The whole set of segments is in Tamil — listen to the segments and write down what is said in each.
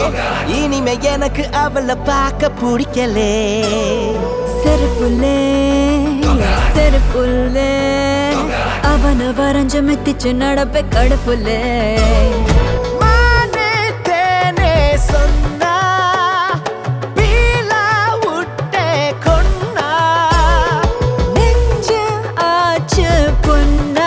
இனிமே எனக்கு அவளை பார்க்க பிடிக்கலே செருப்புள்ளே செருப்புள்ளே அவன வரைஞ்ச மெத்திச்சு நடப்பே கடுப்புள்ளே மானே தேனே சொன்னா பீலா விட்டே கொன்னா நெஞ்ச ஆச்சு பொன்னா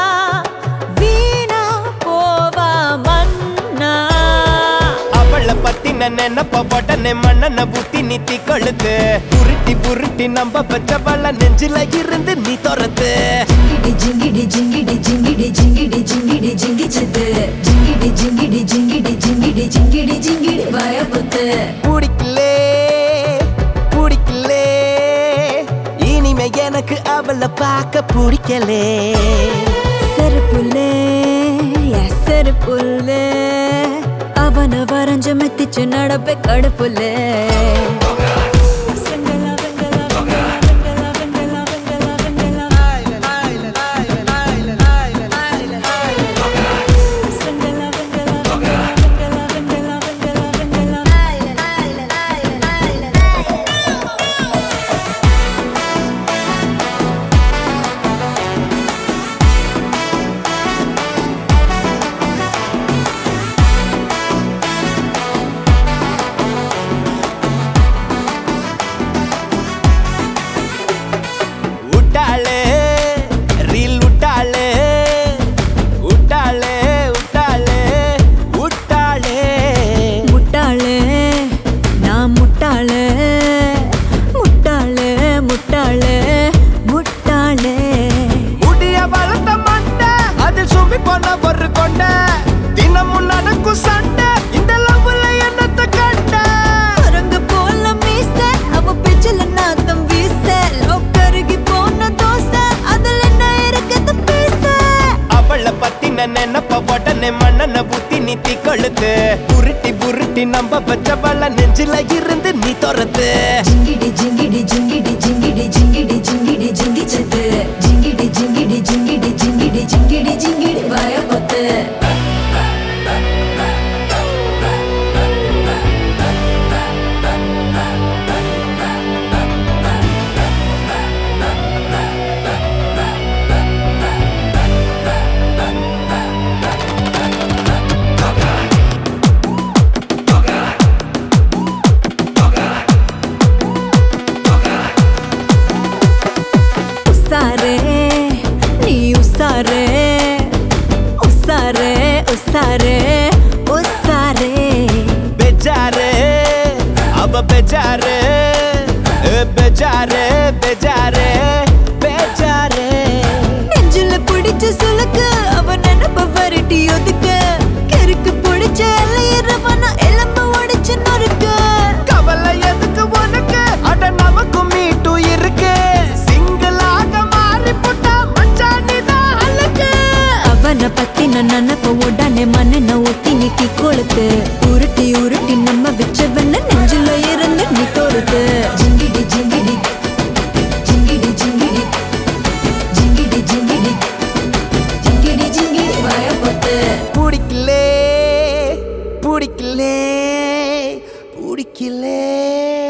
வீணா போவா மன்னா அவளை பத்தின நினைப்ப உடனே மண்ணன புத்தி நித்தி கொழுத்து புருட்டி புருட்டி நம்ப பெற்றவள நெஞ்சில இருந்து நீ துரத்து ஜிங்கிடி ஜிங்கிடி ஜிங்கிடி ஜிங்கிடி ஜிங்கிடி ஜிங்கி சித்து ஜிங்கிடி ஜிங்கிடி ஜிங்கிடி ஜிங்கிடி ஜிங்கிடி ஜிங்கிடி வாய புத்து பிடிக்கலே பிடிக்கலே இனிமே எனக்கு அவளை பார்க்க பிடிக்கலே செருப்புள்ளே செருப்புள்ளே அவன வரைஞ்ச மெத்திச்சு நடப்பே கடுப்புள்ளே விட்டாளே ரீல் விட்டாளே விட்டாளே விட்டாளே விட்டாளே முட்டாளே நான் முட்டாளே முட்டாளே முட்டாளே முட்டாளே முடிய வளர்த்த மண்டை அதில் சுமி போன ஒரு கொண்ட தினமும் நடக்கும் சண்டை இந்த லவ்ல என்னத்த கண்ட குரங்கு போல மீச அவ பிச்சல நாத்தம் வீச லவ் கருகி போன தோசை அதுல என்ன இருக்குது பேச அவளை பத்தின நினைப்ப உடனே மண்ணன புத்தி நித்தி கொழுத்து புருட்டி புருட்டி நம்ப பெற்றவள நெஞ்சில இருந்து நீ துரத்து ஜிங்கிடி ஜிங்கிடி ஜிங்கிடி ஜிங்கிடி ஜிங்கிடி ஜிங்கிடி ஜிங்கி சித்து ஜிங்கிடி ஜிங்கிடி ஜிங்கிடி ஜிங்கிடி ஜிங்கிடி ஜிங்கிடி வாய பொத்து உசாரே நீ உசாரே உசாரே உசாரே உசாரே பெஜாரு அவ பெஜாரு ஏ பெஜாரு பெஜாரு பெஜாரு நெஞ்சில பிடிச்ச சுலுக்கு அவ நினப்ப வரட்டி ஒதுக்க கருக்கு பிடிச்ச எல்லையிறவன எலும்பு உடைச்சு நொறுக்க கவலை எதுக்கு உனக்கு அட நமக்கும் மீட்டு இருக்கு சிங்கிளாக மாறி போட்டா மச்சான் நீதான் அழகு அவன பத்தி நான் நினப்ப உடனே மண்ணெண்ண ஊத்தி நிக்கி கொளுத்து உருட்டி உருட்டி நம்ம வச்சவன நெஞ்சில இருந்து நீ தொடுத்து ஜிங்கிடி ஜிங்கிடி ஜிங்கிடி ஜிங்கிடி ஜிங்கிடி ஜிங்கிடி ஜிங்கிடி ஜிங்கிடி வாய பொத்து பிடிக்கலே பிடிக்கலே பிடிக்கலே